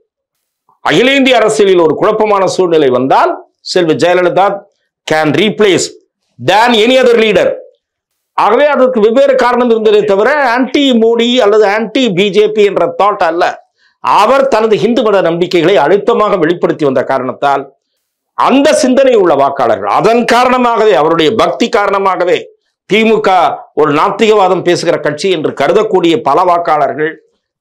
அகில இந்திய அரசியலில் ஒரு குழப்பமான சூழ்நிலை வந்தால் Selvi Jayalalithaa can replace than any other leader ஆகவே அதற்கு வெவ்வேறு காரணம் இருந்ததே தவிர ஆன்டி மோடி அல்லது ஆன்டி பிஜேபி என்ற தாட் அல்ல அவர் தனது இந்து மத நம்பிக்கைகளை அழுத்தமாக வெளிப்படுத்தி வந்த காரணத்தால் அந்த சிந்தனை உள்ள வாக்காளர்கள் அதன் காரணமாகவே அவருடைய பக்தி காரணமாகவே திமுக ஒரு நாத்திகவாதம் பேசுகிற கட்சி என்று கருதக்கூடிய பல வாக்காளர்கள்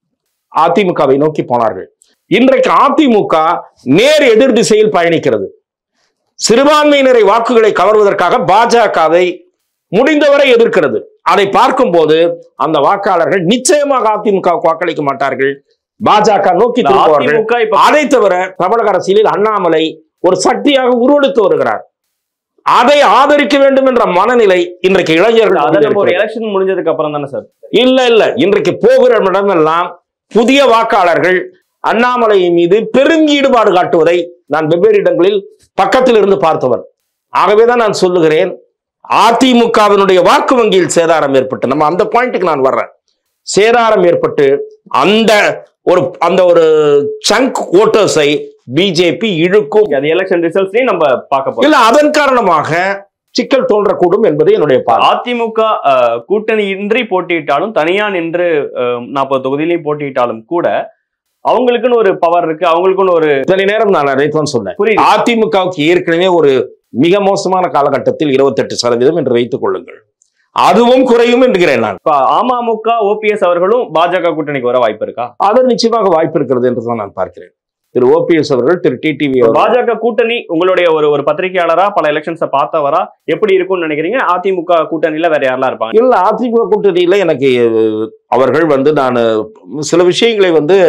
அதிமுகவை நோக்கி போனார்கள் இன்றைக்கு அதிமுக நேர் எதிர் திசையில் பயணிக்கிறது சிறுபான்மையினரை வாக்குகளை கவர்வதற்காக பாஜகவை முடிந்தவரை எதிர்க்கிறது அதை பார்க்கும்போது அந்த வாக்காளர்கள் நிச்சயமாக அதிமுகவுக்கு வாக்களிக்க மாட்டார்கள் பாஜக நோக்கி இந்த திரும்புவார்கள் அதிமுக இப்ப அதை தவிர தமிழக அரசியலில் அண்ணாமலை ஒரு சக்தியாக உருவெடுத்து வருகிறார் அதை ஆதரிக்க வேண்டும் என்ற மனநிலை இன்றைக்கு இளைஞர்கள் அதை நம்ம ஒரு இருக்கிறது. எலெக்ஷன் முடிஞ்சதுக்கு அப்புறம் தானே சார் இல்ல இல்ல இன்றைக்கு போகிற இடமெல்லாம் புதிய வாக்காளர்கள் அண்ணாமலை மீது பெருங்கீடுபாடு காட்டுவதை நான் வெவ்வேறு இடங்களில் பக்கத்தில் இருந்து பார்த்தவன் ஆகவேதான் நான் சொல்லுகிறேன் அதிமுகவினுடைய வாக்கு வங்கியில் சேதாரம் ஏற்பட்டு நம்ம அந்த பாயிண்ட்டுக்கு நான் வர்றேன் சேதாரம் ஏற்பட்டு அந்த ஒரு அந்த ஒரு சங்க் ஓட்டர்ஸை பிஜேபி இழுக்கும் அது எலெக்ஷன் ரிசல்ட்ஸ்லயும் நம்ம பார்க்க போறோம் இல்ல அதன் காரணமாக சிக்கல் தோன்றக்கூடும் என்பது என்னுடைய பார்வை அதிமுக அஹ், கூட்டணி இன்றி போட்டியிட்டாலும் தனியா நின்று நாற்பது தொகுதியிலையும் போட்டியிட்டாலும் கூட அவங்களுக்குன்னு ஒரு பவர் இருக்கு அவங்களுக்குன்னு ஒரு இத்தனை நேரம் நான் அதைத்தான் சொன்னேன் புரியுது அதிமுகவுக்கு ஏற்கனவே ஒரு மிக மோசமான காலகட்டத்தில் 28% சதவீதம் என்று வைத்துக் கொள்ளுங்கள் அதுவும் குறையும் என்கிறேன் நான் இப்ப அமமுக ஓபிஎஸ் அவர்களும் பாஜக கூட்டணிக்கு வர வாய்ப்பு இருக்கா அது நிச்சயமாக வாய்ப்பு இருக்கிறது என்று தான் நான் பார்க்கிறேன் திரு ஓபிஎஸ் அவர்கள் திரு டிடிவி அவர்கள் பாஜக கூட்டணி உங்களுடைய ஒரு ஒரு பத்திரிகையாளரா பல எலெக்ஷன்ஸை பார்த்தவரா எப்படி இருக்கும்னு நினைக்கிறீங்க அதிமுக கூட்டணியில வேற யாரெல்லாம் இருப்பாங்க இல்ல அதிமுக கூட்டணியில எனக்கு அஹ், அவர்கள் வந்து நான் சில விஷயங்களை வந்து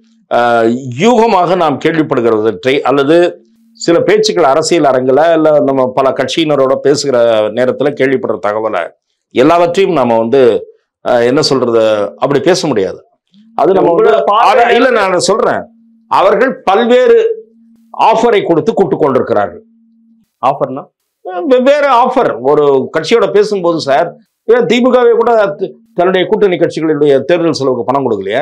அஹ், யூகமாக நாம் கேள்விப்படுகிறதை அல்லது சில பேச்சுக்கள் அரசியல் அரங்கில் இல்ல நம்ம பல கட்சியினரோட பேசுகிற நேரத்துல கேள்விப்படுற தகவலை எல்லாவற்றையும் நாம வந்து அஹ், என்ன சொல்றது அப்படி பேச முடியாது அது நம்ம வந்து உங்களோட பார்வை அத- இல்ல நான் சொல்றேன் அவர்கள் பல்வேறு ஆஃபரை கொடுத்து கூட்டு கொண்டிருக்கிறார்கள் ஆஃபர்னா வெவ்வேறு ஆஃபர் ஒரு கட்சியோட பேசும்போது சார் ஏன் திமுகவே கூட த- தன்னுடைய கூட்டணி கட்சிகளுடைய தேர்தல் செலவுக்கு பணம் கொடுக்கலையா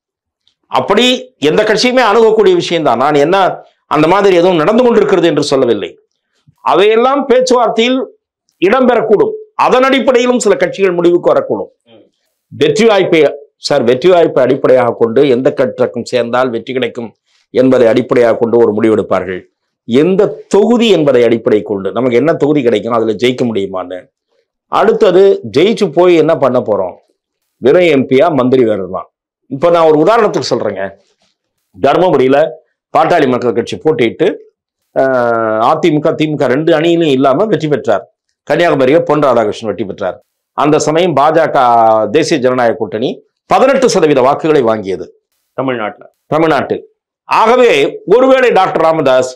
அப்படி எந்த கட்சியுமே அணுகக்கூடிய விஷயம்தான் நான் என்ன அந்த மாதிரி எதுவும் நடந்து கொண்டிருக்கிறது என்று சொல்லவில்லை அவையெல்லாம் பேச்சுவார்த்தையில் இடம்பெறக்கூடும் அதன் அடிப்படையிலும் சில கட்சிகள் முடிவுக்கு வரக்கூடும் ம். வெற்றி வாய்ப்பை சார் வெற்றி வாய்ப்பை அடிப்படையாக கொண்டு எந்த கட்சிக்கும் சேர்ந்தால் வெற்றி கிடைக்கும் என்பதை அடிப்படையாக கொண்டு ஒரு முடிவெடுப்பார்கள் எந்த தொகுதி என்பதை அடிப்படை கொண்டு நமக்கு என்ன தொகுதி கிடைக்கும் அதுல ஜெயிக்க முடியுமான்னு அடுத்தது ஜெயிச்சு போய் என்ன பண்ண போறோம் வெறும் எம்பியா மந்திரி வேறு தான் இப்போ நான் ஒரு உதாரணத்துக்கு சொல்றேங்க தருமபுரியில பாட்டாளி மக்கள் கட்சி போட்டியிட்டு ஆஹ், அதிமுக திமுக ரெண்டு அணியிலும் இல்லாம வெற்றி பெற்றார் கன்னியாகுமரியை பொன் ராதாகிருஷ்ணன் வெற்றி பெற்றார் அந்த சமயம் பாஜக தேசிய ஜனநாயக கூட்டணி பதினெட்டு சதவீத வாக்குகளை வாங்கியது தமிழ்நாட்டுல தமிழ்நாட்டில் ஆகவே ஒருவேளை டாக்டர் ராமதாஸ்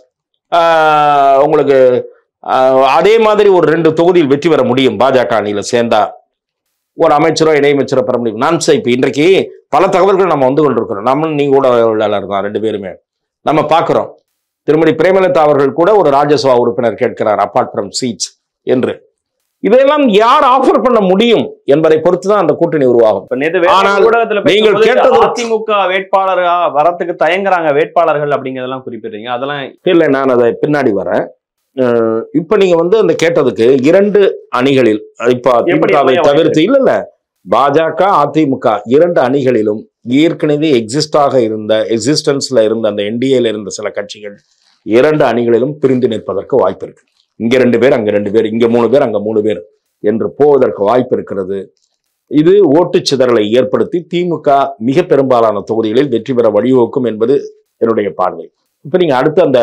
ஆஹ், உங்களுக்கு ஆஹ், அதே மாதிரி ஒரு ரெண்டு தொகுதியில் வெற்றி பெற முடியும் பாஜக அணியில சேர்ந்தா ஒரு அமைச்சரோ இணையமைச்சரோ பெற முடியும் நான் சார் இப்ப இன்றைக்கு பல தகவல்கள் நம்ம வந்து கொண்டிருக்கிறோம் நம்ம நீங்க ஊடகவியலாளர் தான் ரெண்டு பேருமே நம்ம பார்க்கிறோம் திருமதி பிரேமலதா அவர்கள் கூட ஒரு ராஜ்யசபா உறுப்பினர் கேட்கிறார் அப்பார்ட் ஃப்ரம் சீட்ஸ் என்று இதையெல்லாம் யார் ஆஃபர் பண்ண முடியும் என்பதை பொறுத்து தான் அந்த கூட்டணி உருவாகும் இப்ப நேத்து வேற ஆனால் ஒரு ஊடகத்துல நீங்கள் பேசும்போது கேட்டது- அதிமுக வேட்பாளரா வரத்துக்கு தயங்குறாங்க வேட்பாளர்கள் அப்படிங்கறதெல்லாம் குறிப்பிடுறீங்க அதெல்லாம் இல்லை நான் அதை பின்னாடி வரேன் அஹ் இப்ப நீங்க வந்து அந்த கேட்டதுக்கு இரண்டு அணிகளில் இப்ப எப்படி திமுகவை அமைய தவிர்த்து இல்ல இல்ல பாஜக அதிமுக இரண்டு அணிகளிலும் ஏற்கனவே எக்ஸிஸ்டாக இருந்த எக்ஸிஸ்டன்ஸ்ல இருந்த அந்த என்டிஏல இருந்த சில கட்சிகள் இரண்டு அணிகளிலும் பிரிந்து நிற்பதற்கு வாய்ப்பு இருக்கு இங்க ரெண்டு பேர் அங்க ரெண்டு பேர் இங்க மூணு பேர் அங்க மூணு பேர் என்று போவதற்கு வாய்ப்பு இருக்கிறது இது ஓட்டுச் சிதறலை ஏற்படுத்தி திமுக மிக பெரும்பாலான தொகுதிகளில் வெற்றி பெற வழிவகுக்கும் என்பது என்னுடைய பார்வை இப்ப நீங்க அடுத்த அந்த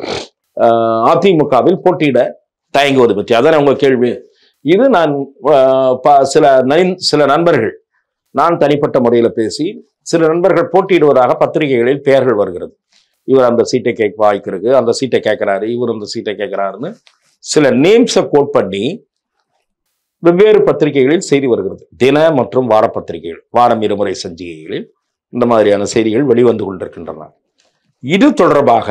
ஆஹ், அதிமுகவில் போட்டியிட தயங்குவது பற்றி அதான் உங்க கேள்வி இது நான் ஆஹ், ப- சில நைன் சில நண்பர்கள் நான் தனிப்பட்ட முறையில் பேசி சில நண்பர்கள் போட்டியிடுவதாக பத்திரிகைகளில் பெயர்கள் வருகிறது இவர் அந்த சீட்டை கேட்க வாய்ப்பு இருக்கு அந்த சீட்டை கேட்கிறாரு இவர் அந்த சீட்டை கேட்கிறாருன்னு சில நேம்ஸை கோட் பண்ணி வெவ்வேறு பத்திரிகைகளில் செய்தி வருகிறது தின மற்றும் வார பத்திரிகைகள் வாரம் இருமுறை சஞ்சிகைகளில் இந்த மாதிரியான செய்திகள் வெளிவந்து கொண்டிருக்கின்றன இது தொடர்பாக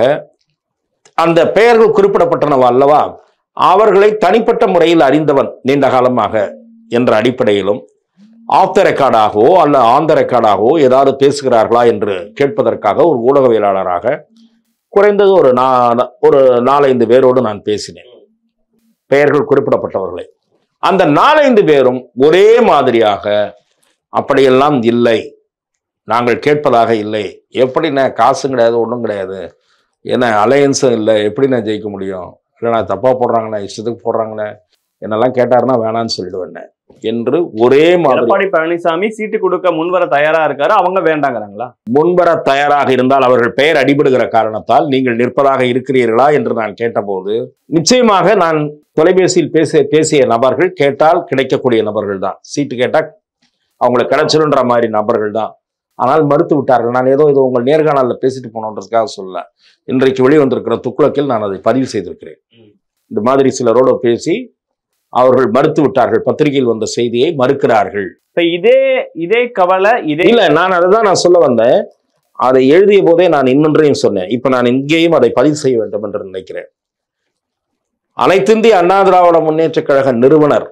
அந்த பெயர்கள் குறிப்பிடப்பட்டனவா அல்லவா அவர்களை தனிப்பட்ட முறையில் அறிந்தவன் நீண்ட காலமாக என்ற அடிப்படையிலும் ஆஃப் த ரெக்கார்டாகவோ அல்ல ஆன் த ரெக்கார்டாகவோ ஏதாவது பேசுகிறார்களா என்று கேட்பதற்காக ஒரு ஊடகவியலாளராக குறைந்தது ஒரு நா ஒரு நாலைந்து பேரோடு நான் பேசினேன் பெயர்கள் குறிப்பிடப்பட்டவர்களை அந்த நாலைந்து பேரும் ஒரே மாதிரியாக அப்படியெல்லாம் இல்லை நாங்கள் கேட்பதாக இல்லை எப்படிண்ணே காசும் கிடையாது ஒன்றும் கிடையாது ஏன்னா அலையன்ஸும் இல்லை எப்படிண்ணே ஜெயிக்க முடியும் இல்லைண்ணா தப்பாக போடுறாங்கண்ணே இஷ்டத்துக்கு போடுறாங்கண்ணே என்னெல்லாம் கேட்டாருன்னா வேணான்னு சொல்லிடுவேண்ணே என்று ஒரே மாதிரி எடப்பாடி பழனிசாமி சீட்டு கொடுக்க முன்வர தயாரா இருக்காரு அவங்க வேண்டாங்கிறாங்களா முன்வர தயாராக இருந்தால் அவர்கள் பெயர் அடிபடுகிற காரணத்தால் நீங்கள் நிற்பதாக இருக்கிறீர்களா என்று நான் கேட்டபோது நிச்சயமாக நான் தொலைபேசியில் பேச பேசிய நபர்கள் கேட்டால் கிடைக்கக்கூடிய நபர்கள் தான் சீட்டு கேட்டால் அவங்களுக்கு கிடைச்சிருன்ற மாதிரி நபர்கள் தான் ஆனால் மறுத்து விட்டார்கள் நான் ஏதோ ஏதோ உங்கள் நேர்காணலில் பேசிட்டு போனோன்றதுக்காக சொல்ல இன்றைக்கு வெளிவந்திருக்கிற துக்குளக்கில் நான் அதை பதிவு செய்திருக்கிறேன் ம். இந்த மாதிரி சிலரோடு பேசி அவர்கள் மறுத்து விட்டார்கள் பத்திரிகையில் வந்த செய்தியை மறுக்கிறார்கள் இப்ப இதே இதே கவலை இதே இல்ல நான் அதுதான் நான் சொல்ல வந்தேன் அதை எழுதிய போதே நான் இன்னொன்றையும் சொன்னேன் இப்ப நான் இங்கேயும் அதை பதிவு செய்ய வேண்டும் என்று நினைக்கிறேன் அனைத்திந்திய அண்ணா திராவிட முன்னேற்றக் கழக நிறுவனர்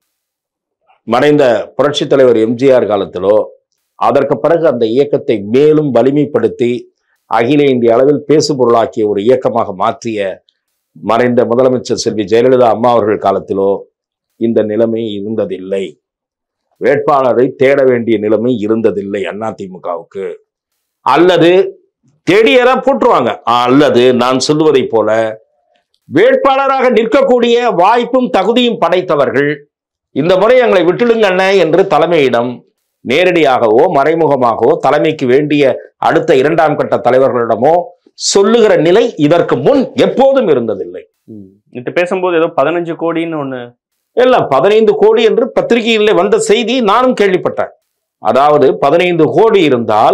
மறைந்த புரட்சித் தலைவர் எம்ஜிஆர் காலத்திலோ அதற்கு பிறகு அந்த இயக்கத்தை மேலும் வலிமைப்படுத்தி அகில இந்திய அளவில் பேசுபொருளாக்கிய ஒரு இயக்கமாக மாற்றிய மறைந்த முதலமைச்சர் செல்வி ஜெயலலிதா அம்மா அவர்கள் காலத்திலோ இந்த நிலைமை இருந்ததில்லை வேட்பாளரை தேட வேண்டிய நிலைமை இருந்ததில்லை அதிமுகவுக்கு அல்லது தேடியரா போட்டுருவாங்க அல்லது நான் சொல்லுவதைப் போல வேட்பாளராக நிற்கக்கூடிய வாய்ப்பும் தகுதியும் படைத்தவர்கள் இந்த முறை எங்களை விட்டுடுங்க அண்ணே என்று தலைமையிடம் நேரடியாகவோ மறைமுகமாகவோ தலைமைக்கு வேண்டிய அடுத்த இரண்டாம் கட்ட தலைவர்களிடமோ சொல்லுகிற நிலை இதற்கு முன் எப்போதும் இருந்ததில்லை நேற்று பேசும்போது ஏதோ பதினஞ்சு கோடின்னு ஒண்ணு எல்லாம் பதினைந்து கோடி என்று பத்திரிகையில் வந்த செய்தி நானும் கேள்விப்பட்டேன் அதாவது பதினைந்து கோடி இருந்தால்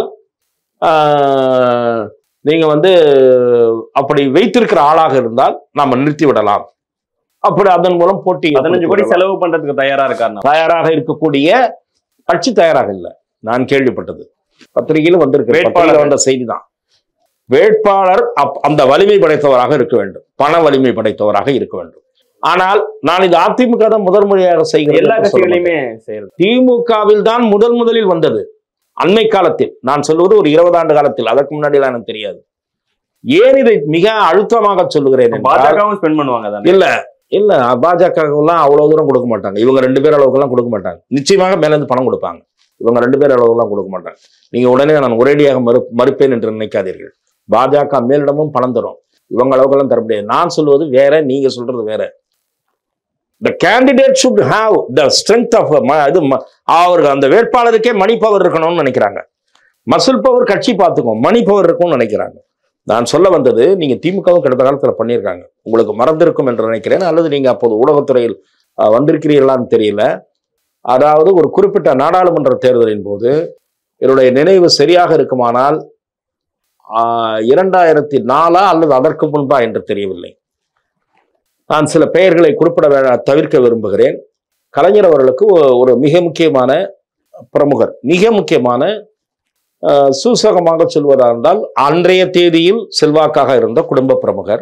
ஆஹ், நீங்க வந்து அப்படி வைத்திருக்கிற ஆளாக இருந்தால் நாம நிறுத்தி விடலாம் அப்படி அதன் மூலம் போட்டி பதினஞ்சு கோடி செலவு பண்றதுக்கு தயாரா இருக்காருன்னா தயாராக இருக்கக்கூடிய கட்சி தயாராக இல்லை நான் கேள்விப்பட்டது பத்திரிகையிலும் வந்திருக்கு வேட்பாளர். வேட்பாளர் வந்த செய்தி தான் வேட்பாளர் அப்- அந்த வலிமை படைத்தவராக இருக்க வேண்டும் பண வலிமை படைத்தவராக இருக்க வேண்டும் ஆனால் நான் இது அதிமுக தான் முதல் முறையாக செய்கிறேன் எல்லா என்று சொல்ல மாட்டேன். கட்சிகளையுமே செய்யறது திமுகவில் தான் முதல் முதலில் வந்தது அண்மை காலத்தில் நான் சொல்வது ஒரு இருபது ஆண்டு காலத்தில் அதற்கு முன்னாடி எனக்கு தெரியாது ஏன் இதை மிக அழுத்தமாக சொல்லுகிறேன் என்றால், பாஜகவும் ஸ்பெண்ட் பண்ணுவாங்க தானே இல்ல இல்ல பாஜக எல்லாம் அவ்வளவு தூரம் கொடுக்க மாட்டாங்க இவங்க ரெண்டு பேர் அளவுக்குலாம் கொடுக்க மாட்டாங்க நிச்சயமாக மேல இருந்து பணம் கொடுப்பாங்க இவங்க ரெண்டு பேர் அளவுக்குலாம் கொடுக்க மாட்டாங்க நீங்க உடனே நான் ஒரேடியாக மறு மறுப்பேன் என்று நினைக்காதீர்கள் பாஜக மேலிடமும் பணம் தரும் இவங்க அளவுக்கெல்லாம் தர முடியாது நான் சொல்வது வேற நீங்க சொல்றது வேற the candidate should have the strength of a ம- இது ம- அவருக்கு அந்த வேட்பாளருக்கே மணி பவர் இருக்கணும்னு நினைக்கிறாங்க மசில் பவர் கட்சி பார்த்துக்கும் மணி பவர் இருக்கும்னு நினைக்கிறாங்க நான் சொல்ல வந்தது நீங்க திமுகவும் கடந்த காலத்துல பண்ணியிருக்காங்க உங்களுக்கு மறந்திருக்கும் என்று நினைக்கிறேன் அல்லது நீங்க அப்போது ஊடகத்துறையில் அஹ், வந்திருக்கிறீர்களான்னு தெரியல அதாவது ஒரு குறிப்பிட்ட நாடாளுமன்ற தேர்தலின் போது என்னுடைய நினைவு சரியாக இருக்குமானால் ஆஹ், இரண்டாயிரத்தி நாலா அல்லது அதற்கு முன்பா என்று தெரியவில்லை நான் சில பெயர்களை குறிப்பிட வே- தவிர்க்க விரும்புகிறேன் கலைஞர் அவர்களுக்கு ஒ- ஒரு மிக முக்கியமான பிரமுகர் மிக முக்கியமான அஹ், சூசகமாக சொல்வதாக இருந்தால் அன்றைய தேதியில் செல்வாக்காக இருந்த குடும்ப பிரமுகர்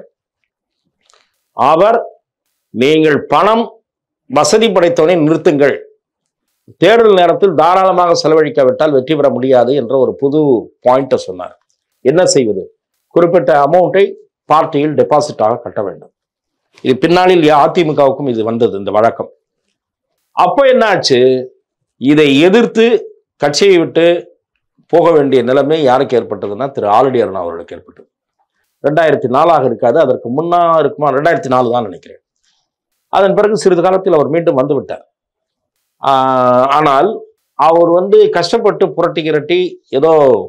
அவர் நீங்கள் பணம் வசதி படைத்தவனை நிறுத்துங்கள் தேர்தல் நேரத்தில் தாராளமாக செலவழிக்காவிட்டால் வெற்றி பெற முடியாது என்ற ஒரு புது பாயிண்ட்டை சொன்னார் என்ன செய்வது குறிப்பிட்ட அமௌண்ட்டை பார்ட்டியில் டெபாசிட்டாக கட்ட வேண்டும் இது பின்னாளில் அதிமுகவுக்கும் இது வந்தது இந்த வழக்கம் அப்போ என்னாச்சு இதை எதிர்த்து கட்சியை விட்டு போக வேண்டிய நிலைமை யாருக்கு ஏற்பட்டதுன்னா திரு ஆலடி அருணா அவர்களுக்கு ஏற்பட்டது ரெண்டாயிரத்தி நாலாக இருக்காது அதற்கு முன்னா இருக்குமா ரெண்டாயிரத்தி நாலு தான் நினைக்கிறேன் அதன் பிறகு சிறிது காலத்தில் அவர் மீண்டும் வந்து விட்டார் ஆஹ் ஆனால் அவர் வந்து கஷ்டப்பட்டு புரட்டி கிரட்டி ஏதோ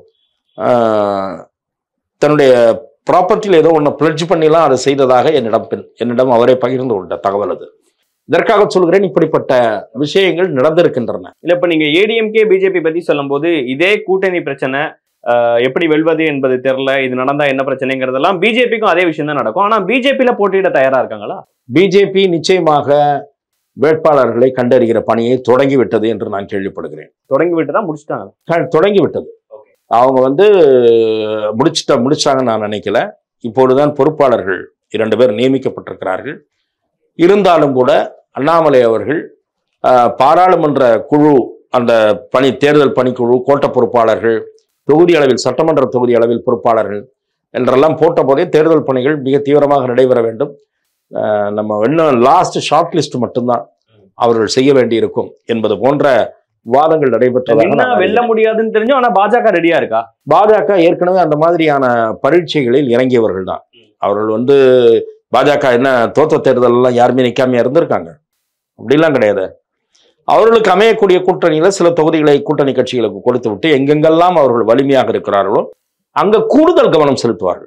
ஆஹ், தன்னுடைய ப்ராப்பர்ட்டியில் ஏதோ ஒன்று பிளட்ஜ் பண்ணிலாம் அதை செய்ததாக என்னிடம் பின் என்னிடம் அவரே பகிர்ந்து கொண்ட தகவல் அது இதற்காக சொல்கிறேன் இப்படிப்பட்ட விஷயங்கள் நடந்திருக்கின்றன இல்ல இப்ப நீங்க ஏடிஎம்கே பிஜேபி பத்தி சொல்லும்போது இதே கூட்டணி பிரச்சனை ஆஹ், எப்படி வெல்வது என்பது தெரியல இது நடந்தா என்ன பிரச்சனைங்கிறதெல்லாம் பிஜேபிக்கும் அதே விஷயம் தான் நடக்கும் ஆனா பிஜேபியில போட்டியிட தயாரா இருக்காங்களா பிஜேபி நிச்சயமாக வேட்பாளர்களை கண்டறிகிற பணியை தொடங்கிவிட்டது என்று நான் கேள்விப்படுகிறேன் தொடங்கி விட்டு தான் முடிச்சிட்டாங்க க- தொடங்கிவிட்டது Okay. அவங்க வந்து முடிச்சிட்ட முடிச்சாங்கன்னு நான் நினைக்கல இப்பொழுதுதான் பொறுப்பாளர்கள் இரண்டு பேர் நியமிக்கப்பட்டிருக்கிறார்கள் இருந்தாலும் கூட அண்ணாமலை அவர்கள் ஆஹ், பாராளுமன்ற குழு அந்த பணி தேர்தல் பணிக்குழு கோட்ட பொறுப்பாளர்கள் தொகுதி அளவில் சட்டமன்ற தொகுதி அளவில் பொறுப்பாளர்கள் என்றெல்லாம் போட்ட போதே தேர்தல் பணிகள் மிக தீவிரமாக நடைபெற வேண்டும் ஆஹ், நம்ம இன்னும் லாஸ்ட் ஷார்ட் லிஸ்ட் மட்டும்தான் அவர்கள் செய்ய வேண்டியிருக்கும் என்பது போன்ற விவாதங்கள் நடைபெற்றதாக என்ன நான் வெல்ல முடியாதுன்னு தெரிஞ்சும் ஆனா பாஜக ரெடியா இருக்கா பாஜக ஏற்கனவே அந்த மாதிரியான பரீட்சைகளில் இறங்கியவர்கள் தான் அவர்கள் வந்து பாஜக என்ன தோத்த தேர்தல் எல்லாம் யாருமே நிக்காம இருந்திருக்காங்க அப்படிலாம் கிடையாது அவர்களுக்கு அமையக்கூடிய கூட்டணியில சில தொகுதிகளை கூட்டணி கட்சிகளுக்கு கொடுத்து விட்டு எங்கெங்கெல்லாம் அவர்கள் வலிமையாக இருக்கிறார்களோ அங்க கூடுதல் கவனம் செலுத்துவார்கள்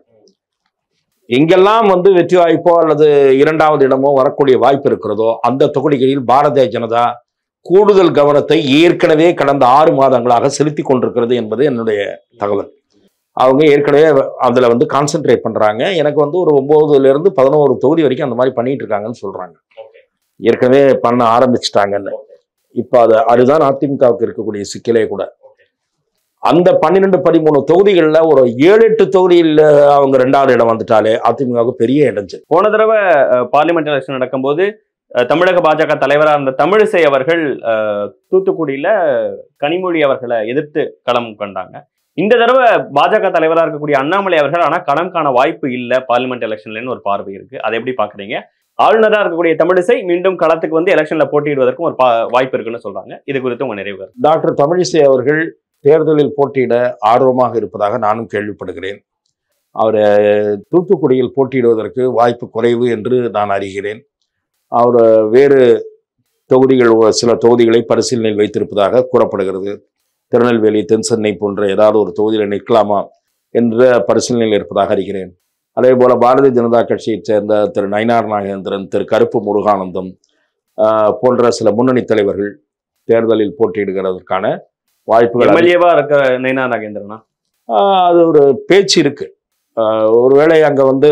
எங்கெல்லாம் வந்து வெற்றி வாய்ப்போ அல்லது இரண்டாவது இடமோ வரக்கூடிய வாய்ப்பு இருக்கிறதோ அந்த தொகுதிகளில் பாரதிய ஜனதா கூடுதல் கவனத்தை ஏற்கனவே கடந்த ஆறு மாதங்களாக செலுத்தி கொண்டிருக்கிறது என்பது என்னுடைய தகவல் அவங்க ஏற்கனவே அதுல வந்து கான்சென்ட்ரேட் பண்றாங்க எனக்கு வந்து ஒரு ஒன்பதுல இருந்து பதினோரு தொகுதி வரைக்கும் அந்த மாதிரி பண்ணிட்டு இருக்காங்கன்னு சொல்றாங்க ஏற்கனவே பண்ண ஆரம்பிச்சிட்டாங்கன்னு இப்ப அது அதுதான் அதிமுகவுக்கு இருக்கக்கூடிய சிக்கலே கூட அந்த பன்னிரெண்டு பதிமூணு தொகுதிகளில் ஒரு ஏழு எட்டு தொகுதியில் அவங்க ரெண்டாவது இடம் வந்துட்டாலே அதிமுகவுக்கு பெரிய இடைஞ்சல் போன தடவை பார்லிமெண்ட் எலெக்ஷன் நடக்கும்போது அஹ், தமிழக பாஜக தலைவரா இருந்த தமிழிசை அவர்கள் அஹ், தூத்துக்குடியில கனிமொழி அவர்களை எதிர்த்து களம் கண்டாங்க இந்த தடவை பாஜக தலைவரா இருக்கக்கூடிய அண்ணாமலை அவர்கள் ஆனா களம் காண வாய்ப்பு இல்ல பார்லிமெண்ட் எலெக்ஷன்லன்னு ஒரு பார்வை இருக்கு அதை எப்படி பாக்குறீங்க ஆளுநரா இருக்கக்கூடிய தமிழிசை மீண்டும் களத்துக்கு வந்து எலெக்ஷன்ல போட்டியிடுவதற்கும் ஒரு பா- வாய்ப்பு இருக்குன்னு சொல்றாங்க இது குறித்து உங்க நிறைவு கருத்து. டாக்டர் தமிழிசை அவர்கள் தேர்தலில் போட்டியிட ஆர்வமாக இருப்பதாக நானும் கேள்விப்படுகிறேன் அவர் தூத்துக்குடியில் போட்டியிடுவதற்கு வாய்ப்பு குறைவு என்று நான் அறிகிறேன் அவர் வேறு தொகுதிகள் சில தொகுதிகளை பரிசீலனையில் வைத்திருப்பதாக கூறப்படுகிறது திருநெல்வேலி தென் சென்னை போன்ற ஏதாவது ஒரு தொகுதியில் நிற்கலாமா என்ற பரிசீலனையில் இருப்பதாக அறிகிறேன் அதே போல பாரதிய ஜனதா கட்சியைச் சேர்ந்த திரு நயினார் நாகேந்திரன் திரு கருப்பு முருகானந்தம் ஆஹ், போன்ற சில முன்னணி தலைவர்கள் தேர்தலில் போட்டியிடுகிறதற்கான வாய்ப்புகள் அதிகம். எம்எல்ஏவா இருக்க நைனா நாகேந்திரனா ஆஹ் அது ஒரு பேச்சு இருக்கு ஆஹ் ஒருவேளை அங்க வந்து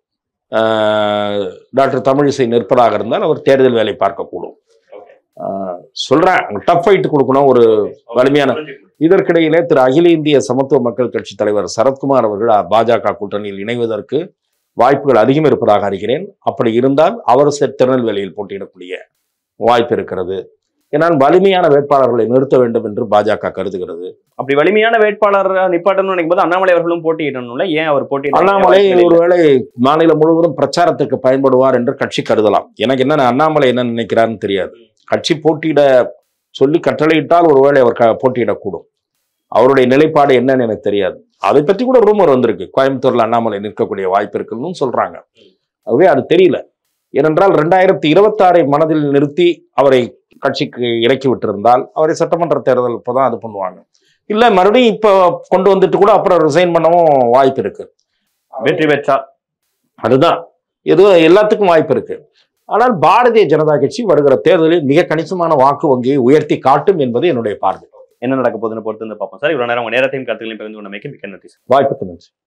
ஆஹ் டாக்டர் தமிழிசை நிற்பதாக இருந்தால் அவர் தேர்தல் வேலை பார்க்கக்கூடும் ஆஹ் சொல்றேன் டஃப் ஃபைட் கொடுக்கணும் ஒரு வலிமையான இதற்கிடையிலே திரு அகில இந்திய சமத்துவ மக்கள் கட்சி தலைவர் சரத்குமார் அவர்கள் பாஜக கூட்டணியில் இணைவதற்கு வாய்ப்புகள் அதிகம் இருப்பதாக அறிகிறேன் அப்படி இருந்தால் அவர் செ- திருநெல்வேலியில் போட்டியிடக்கூடிய வாய்ப்பு இருக்கிறது ஏன்னால் வலிமையான வேட்பாளர்களை நிறுத்த வேண்டும் என்று பாஜக கருதுகிறது அப்படி வலிமையான வேட்பாளர் நிப்பாட்டணும்னு நினைக்கும் போது அண்ணாமலை அவர்களும் போட்டியிடணும்ல ஏன் அவர் போட்டியிட அண்ணாமலை ஒருவேளை மாநிலம் முழுவதும் பிரச்சாரத்துக்கு பயன்படுவார் என்று கட்சி கருதலாம் எனக்கு என்ன அண்ணாமலை என்ன நினைக்கிறான்னு தெரியாது கட்சி போட்டியிட சொல்லி கட்டளையிட்டால் ஒருவேளை அவர் க- போட்டியிடக்கூடும் அவருடைய நிலைப்பாடு என்னன்னு எனக்கு தெரியாது அதை பற்றி கூட ரூமர் வந்திருக்கு கோயம்புத்தூர்ல அண்ணாமலை நிற்கக்கூடிய வாய்ப்பு இருக்குன்னு சொல்றாங்க ஆகவே அது தெரியல ஏனென்றால் ரெண்டாயிரத்தி இருபத்தாறை மனதில் நிறுத்தி அவரை கட்சிக்கு இறக்கி விட்டிருந்தால் அவரை சட்டமன்ற தேர்தல் இப்போதான் அது பண்ணுவாங்க இல்ல மறுபடியும் இப்போ கொண்டு வந்துட்டு கூட அப்புறம் ரிசைன் பண்ணவும் வாய்ப்பு இருக்கு வெற்றி பெற்றார் அதுதான் எது எல்லாத்துக்கும் வாய்ப்பு இருக்கு ஆனால் பாரதிய ஜனதா கட்சி வருகிற தேர்தலில் மிக கணிசமான வாக்கு வங்கியை உயர்த்தி காட்டும் என்பது என்னுடைய பார்வை என்ன நடக்க போகுதுன்னு பொறுத்து வந்து பார்ப்போம் சார் இவ்வளவு நேரம் உங்க நேரத்தையும் கருத்துக்களையும் பகிர்ந்து கொண்டமைக்கு மிக்க நன்றி சார் வாய்ப்புக்கு நன்றி